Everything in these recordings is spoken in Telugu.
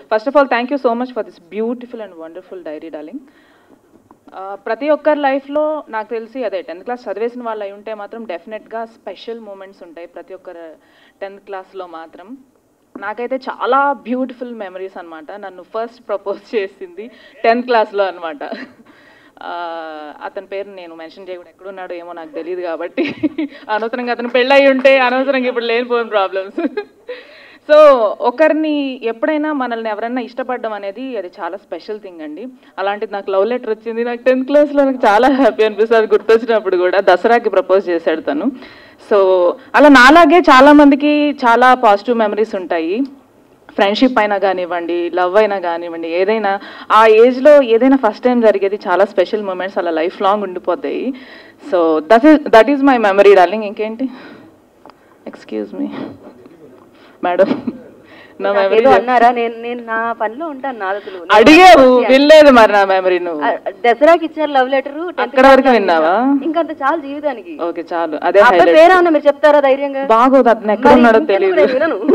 First of all thank you so much for this beautiful and wonderful diary darling ప్రతి ఒక్కరి లైఫ్లో నాకు తెలిసి అదే టెన్త్ క్లాస్ చదివేసిన వాళ్ళు అయి ఉంటే మాత్రం డెఫినెట్గా స్పెషల్ మూమెంట్స్ ఉంటాయి ప్రతి ఒక్కరు టెన్త్ క్లాస్లో మాత్రం నాకైతే చాలా బ్యూటిఫుల్ మెమరీస్ అన్నమాట నన్ను ఫస్ట్ ప్రపోజ్ చేసింది టెన్త్ క్లాస్లో అనమాట అతని పేరు నేను మెన్షన్ చేయకుండా ఎక్కడున్నాడో ఏమో నాకు తెలియదు కాబట్టి అనవసరంగా అతను పెళ్ళయి ఉంటే అనవసరంగా ఇప్పుడు లేనిపోయిన ప్రాబ్లమ్స్ సో ఒకరిని ఎప్పుడైనా మనల్ని ఎవరైనా ఇష్టపడడం అనేది అది చాలా స్పెషల్ థింగ్ అండి అలాంటిది నాకు లవ్ లెటర్ వచ్చింది నాకు టెన్త్ క్లాస్లో నాకు చాలా హ్యాపీ అనిపిస్తుంది అది గుర్తొచ్చినప్పుడు కూడా దసరాకి ప్రపోజ్ చేశాడు తను సో అలా నాలాగే చాలా మందికి చాలా పాజిటివ్ మెమరీస్ ఉంటాయి ఫ్రెండ్షిప్ అయినా కానివ్వండి లవ్ అయినా కానివ్వండి ఏదైనా ఆ ఏజ్లో ఏదైనా ఫస్ట్ టైం జరిగేది చాలా స్పెషల్ మూమెంట్స్ అలా లైఫ్ లాంగ్ ఉండిపోతాయి so that is that is my memory darling ఇంకేంటి ఎక్స్క్యూజ్ మీ మేడం నా మెమరీ ఏదో అన్నారా నేను నేను నా పనిలో ఉంటాను నాదకులు అడిగావు వినలేదు మరి నా మెమరీ నువ్వు దసరాకి ఇచ్చారు లవ్ లెటర్ అక్కడ వరకు విన్నావా ఇంకంత చాలు జీవితానికి ఓకే చాలు అదే అబ్బాయి highlight. పేరేమన్నా మీరు చెప్తారా ధైర్యంగా బాగోదు అతను ఎక్కడ మరి ఉన్నాడో ఇంకెందుకు తెలియదు నేను వినను.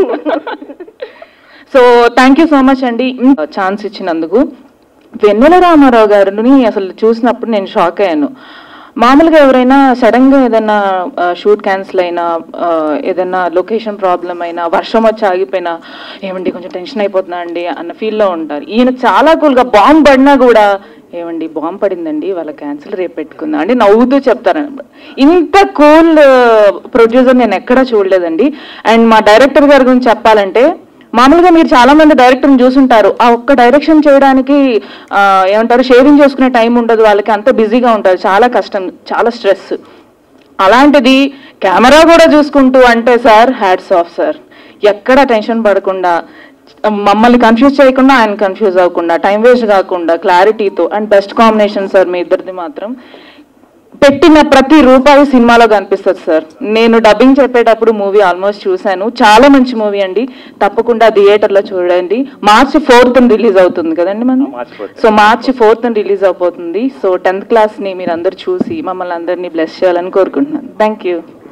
So thank you so much అండి ఛాన్స్ ఇచ్చినందుకు వెన్నెల రామారావు గారిని అసలు చూసినప్పుడు నేను షాక్ అయ్యాను మామూలుగా ఎవరైనా సడన్ గా ఏదైనా షూట్ క్యాన్సిల్ అయినా ఆ, ఏదైనా లొకేషన్ ప్రాబ్లం అయినా వర్షం వచ్చి ఆగిపోయినా ఏమండి కొంచెం టెన్షన్ అయిపోతున్నా అండి అన్న ఫీల్లో ఉంటారు ఈయన చాలా కూల్గా బాంబు పడినా కూడా ఏమండి బాంబు పడిందండి వాళ్ళ క్యాన్సిల్ రేపు పెట్టుకుందాం అండి నవ్వుతూ చెప్తారు ఇంత కూల్ ప్రొడ్యూసర్ నేను ఎక్కడా చూడలేదండి అండ్ మా డైరెక్టర్ గారి గురించి చెప్పాలంటే మామూలుగా మీరు చాలా మంది డైరెక్టర్ని చూసుంటారు ఆ ఒక్క డైరెక్షన్ చేయడానికి ఆ, ఏమంటారు షేవింగ్ చేసుకునే టైం ఉండదు వాళ్ళకి అంత బిజీగా ఉంటారు చాలా కష్టం చాలా స్ట్రెస్ అలాంటిది కెమెరా కూడా చూసుకుంటూ అంటే సార్ హ్యాట్స్ ఆఫ్ సార్ ఎక్కడ టెన్షన్ పడకుండా మమ్మల్ని కన్ఫ్యూజ్ చేయకుండా ఆయన కన్ఫ్యూజ్ అవ్వకుండా టైం వేస్ట్ కాకుండా క్లారిటీతో అండ్ బెస్ట్ కాంబినేషన్ సార్ మీ ఇద్దరిది మాత్రం పెట్టిన ప్రతి రూపాయి సినిమాలో కనిపిస్తుంది సార్ నేను డబ్బింగ్ చెప్పేటప్పుడు మూవీ ఆల్మోస్ట్ చూశాను చాలా మంచి మూవీ అండి తప్పకుండా థియేటర్లో చూడండి మార్చి ఫోర్త్ రిలీజ్ అవుతుంది కదండి మనం సో మార్చి ఫోర్త్ రిలీజ్ అయిపోతుంది సో టెన్త్ క్లాస్ని మీరు అందరు చూసి మమ్మల్ని అందరినీ బ్లెస్ చేయాలని కోరుకుంటున్నాను థ్యాంక్ యూ